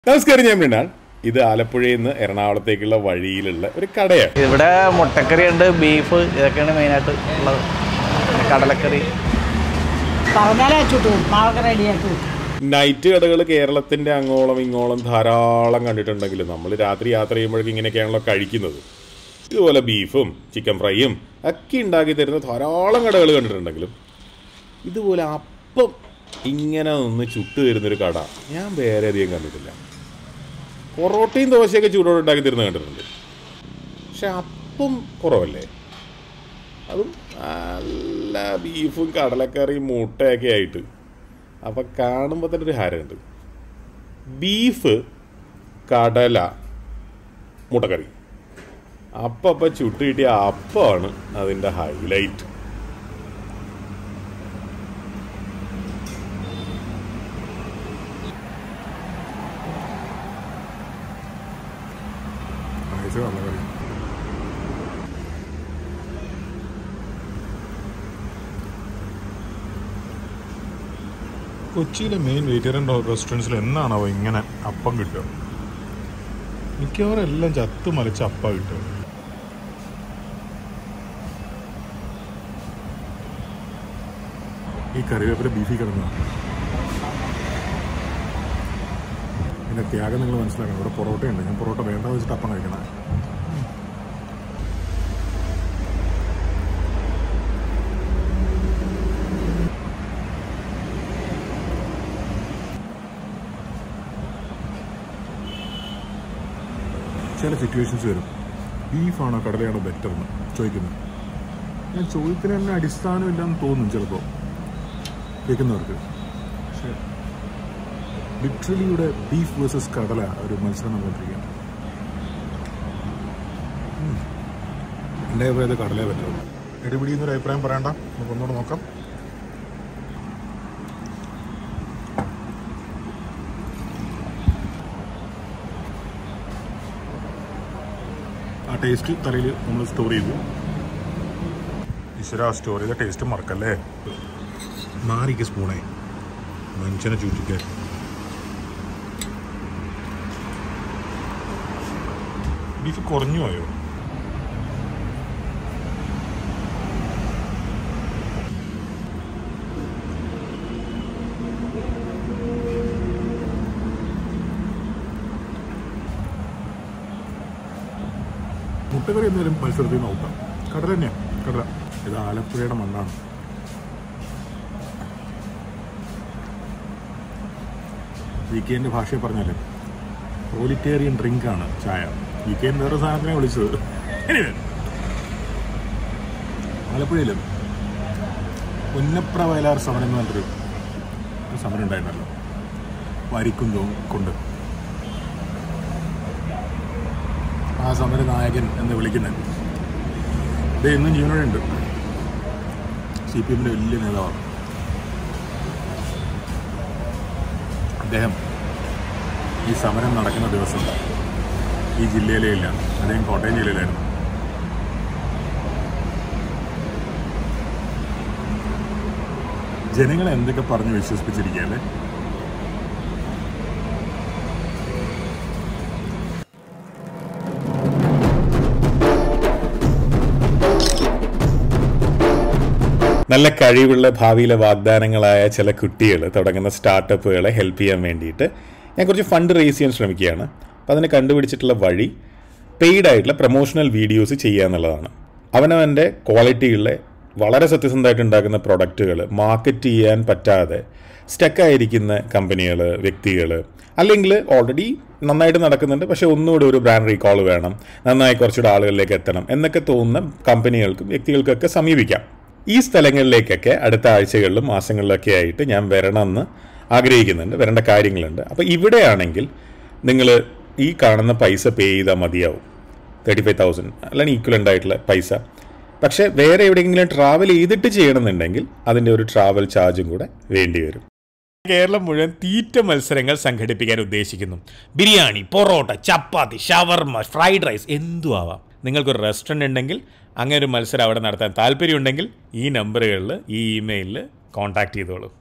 നമസ്കാരം ഞാൻ മൃണാൾ ഇത് ആലപ്പുഴയിൽ നിന്ന് എറണാകുളത്തേക്കുള്ള വഴിയിലുള്ള ഒരു കടയാണ് ഇവിടെ മുട്ടക്കറി ഉണ്ട് ബീഫ് ഇതൊക്കെയാണ് മെയിനായിട്ട് ഉള്ളത് പിന്നെ കടലക്കറി പറഞ്ഞാലേ ചുട്ടു നാളെ റെഡിയാക്കി വെക്കും നൈറ്റ് കടകൾ കേരളത്തിന്റെ അങ്ങോളം ഇങ്ങോളം ധാരാളം കണ്ടിട്ടുണ്ടെങ്കിലും നമ്മൾ രാത്രി യാത്ര ചെയ്യുമ്പോഴേക്കും ഇങ്ങനെയൊക്കെയാണല്ലോ കഴിക്കുന്നത് ഇതുപോലെ ബീഫും ചിക്കൻ ഫ്രൈയും ഒക്കെ ഉണ്ടാക്കി തരുന്ന ധാരാളം കടകൾ കണ്ടിട്ടുണ്ടെങ്കിലും ഇതുപോലെ അപ്പം ഇങ്ങനെ നിന്ന് ചുട്ടു തരുന്നൊരു കട ഞാൻ വേറെ അധികം കണ്ടിട്ടില്ല പൊറോട്ടയും ദോശയൊക്കെ ചൂടോടെ ഉണ്ടാക്കി തരുന്നത് കണ്ടിട്ടുണ്ട് പക്ഷെ അപ്പം കുറവല്ലേ അതും നല്ല ബീഫും കടലക്കറിയും മുട്ടയൊക്കെ ആയിട്ട് അപ്പം കാണുമ്പോൾ തന്നെ ഒരു ഹാരമുണ്ട് ബീഫ് കടല മുട്ടക്കറി അപ്പം അപ്പം ചുട്ട് കിട്ടിയ അപ്പമാണ് അതിൻ്റെ ഹൈലൈറ്റ് കൊച്ചിയിലെ മെയിൻ വെജിറ്റേറിയൻ റെസ്റ്റോറൻറ്റ്സിൽ എന്നാണാവോ ഇങ്ങനെ അപ്പം കിട്ടുക മിക്കവാറും എല്ലാം ചത്ത് മലിച്ച അപ്പ കിട്ടുക ഈ കറിവേപ്പില ബീഫിൽ കിടന്നതാണ് എൻ്റെ ത്യാഗം നിങ്ങൾ മനസ്സിലാക്കണം ഇവിടെ പൊറോട്ടയുണ്ട് ഞാൻ പൊറോട്ട വേണ്ട വെച്ചിട്ട് അപ്പം കഴിക്കണം ചില സിറ്റുവേഷൻസ് വരും ബീഫാണോ കടലയാണോ ബെറ്റർ എന്ന് ചോദിക്കുന്നത് ഞാൻ ചോദ്യത്തിന് തന്നെ അടിസ്ഥാനമില്ലെന്ന് തോന്നും ചിലപ്പോൾ കേൾക്കുന്നവർക്ക് പക്ഷേ ലിറ്ററലി ഇവിടെ ബീഫ് വേഴ്സസ് കടല ഒരു മത്സരം നടന്നുകൊണ്ടിരിക്കുകയാണ് ഉം. എൻ്റെ അഭിപ്രായത്തിൽ കടലേ പറ്റുള്ളൂ എടുപിടി എന്നൊരു അഭിപ്രായം പറയണ്ട നമുക്ക് ഒന്നുകൂടെ നോക്കാം ആ ടേസ്റ്റ് തലയിൽ നമ്മൾ സ്റ്റോർ ചെയ്തു ഈശ്വര ആ സ്റ്റോറിയുടെ ടേസ്റ്റ് മറക്കല്ലേ മാറിക്ക് സ്പൂണേ മനുഷ്യനെ ചൂറ്റിക്ക് ബീഫ് കുറഞ്ഞു പോയോ മുട്ടക്കറി എന്തായാലും മത്സരത്തിൽ നിന്ന് ഔട്ടാം കടല തന്നെയാണ് കടല ഇത് ആലപ്പുഴയുടെ മണ്ണാണ് വി കെൻ്റെ ഭാഷയെ പറഞ്ഞാൽ പ്രോലിറ്റേറിയൻ ഡ്രിങ്കാണ് ചായ വി കെ വേറെ സാധനത്തിനെ വിളിച്ചത് Anyway, ആലപ്പുഴയിൽ പുന്നപ്ര വയലാർ സമരം എന്ന് പറഞ്ഞൊരു ഒരു സമരം ഉണ്ടായിരുന്നല്ലോ വരിക്കുന്നതും കൊണ്ട് ആ സമര നായകൻ എന്ന് വിളിക്കുന്നത് ഇത് ഇന്നും ജീവനോടെ ഉണ്ട് സി പി എമ്മിൻ്റെ വലിയ നേതാവാണ് അദ്ദേഹം ഈ സമരം നടക്കുന്ന ദിവസം ഈ ജില്ലയിലേ ഇല്ല അദ്ദേഹം കോട്ടയം ജില്ലയിലായിരുന്നു ജനങ്ങളെ എന്തൊക്കെ പറഞ്ഞ് വിശ്വസിപ്പിച്ചിരിക്കുകയല്ലേ നല്ല കഴിവുള്ള ഭാവിയിലെ വാഗ്ദാനങ്ങളായ ചില കുട്ടികൾ തുടങ്ങുന്ന സ്റ്റാർട്ടപ്പുകളെ ഹെൽപ്പ് ചെയ്യാൻ വേണ്ടിയിട്ട് ഞാൻ കുറച്ച് ഫണ്ട് റേസ് ചെയ്യാൻ ശ്രമിക്കുകയാണ് അപ്പോൾ അതിന് കണ്ടുപിടിച്ചിട്ടുള്ള വഴി പെയ്ഡ് ആയിട്ടുള്ള പ്രൊമോഷണൽ വീഡിയോസ് ചെയ്യുക എന്നുള്ളതാണ് അവനവൻ്റെ ക്വാളിറ്റിയുള്ള വളരെ സത്യസന്ധമായിട്ട് ഉണ്ടാക്കുന്ന പ്രൊഡക്റ്റുകൾ മാർക്കറ്റ് ചെയ്യാൻ പറ്റാതെ സ്റ്റക്കായിരിക്കുന്ന കമ്പനികൾ വ്യക്തികൾ അല്ലെങ്കിൽ ഓൾറെഡി നന്നായിട്ട് നടക്കുന്നുണ്ട് പക്ഷേ ഒന്നുകൂടി ഒരു ബ്രാൻഡ് റീകോൾ വേണം നന്നായി കുറച്ചുകൂടെ ആളുകളിലേക്ക് എത്തണം എന്നൊക്കെ തോന്നുന്ന കമ്പനികൾക്കും വ്യക്തികൾക്കൊക്കെ സമീപിക്കാം ഈ സ്ഥലങ്ങളിലേക്കൊക്കെ അടുത്ത ആഴ്ചകളിലും മാസങ്ങളിലൊക്കെ ആയിട്ട് ഞാൻ വരണമെന്ന് ആഗ്രഹിക്കുന്നുണ്ട് വരേണ്ട കാര്യങ്ങളുണ്ട് അപ്പോൾ ഇവിടെയാണെങ്കിൽ നിങ്ങൾ ഈ കാണുന്ന പൈസ പേ ചെയ്താൽ മതിയാവും തേർട്ടി ഫൈവ് തൗസൻഡ് അല്ലെങ്കിൽ ഈക്വലൻ്റ് ആയിട്ടുള്ള പൈസ പക്ഷേ വേറെ എവിടെയെങ്കിലും ട്രാവൽ ചെയ്തിട്ട് ചെയ്യണമെന്നുണ്ടെങ്കിൽ അതിൻ്റെ ഒരു ട്രാവൽ ചാർജും കൂടെ വേണ്ടി വരും കേരളം മുഴുവൻ തീറ്റ മത്സരങ്ങൾ സംഘടിപ്പിക്കാൻ ഉദ്ദേശിക്കുന്നു ബിരിയാണി പൊറോട്ട ചപ്പാത്തി ഷവർമ ഫ്രൈഡ് റൈസ് എന്തും ആവാം നിങ്ങൾക്കൊരു റെസ്റ്റോറൻറ്റ് ഉണ്ടെങ്കിൽ അങ്ങനെ ഒരു മത്സരം അവിടെ നടത്താൻ താല്പര്യമുണ്ടെങ്കിൽ ഈ നമ്പറുകളിൽ ഈ ഇമെയിലിൽ കോൺടാക്ട് ചെയ്തോളൂ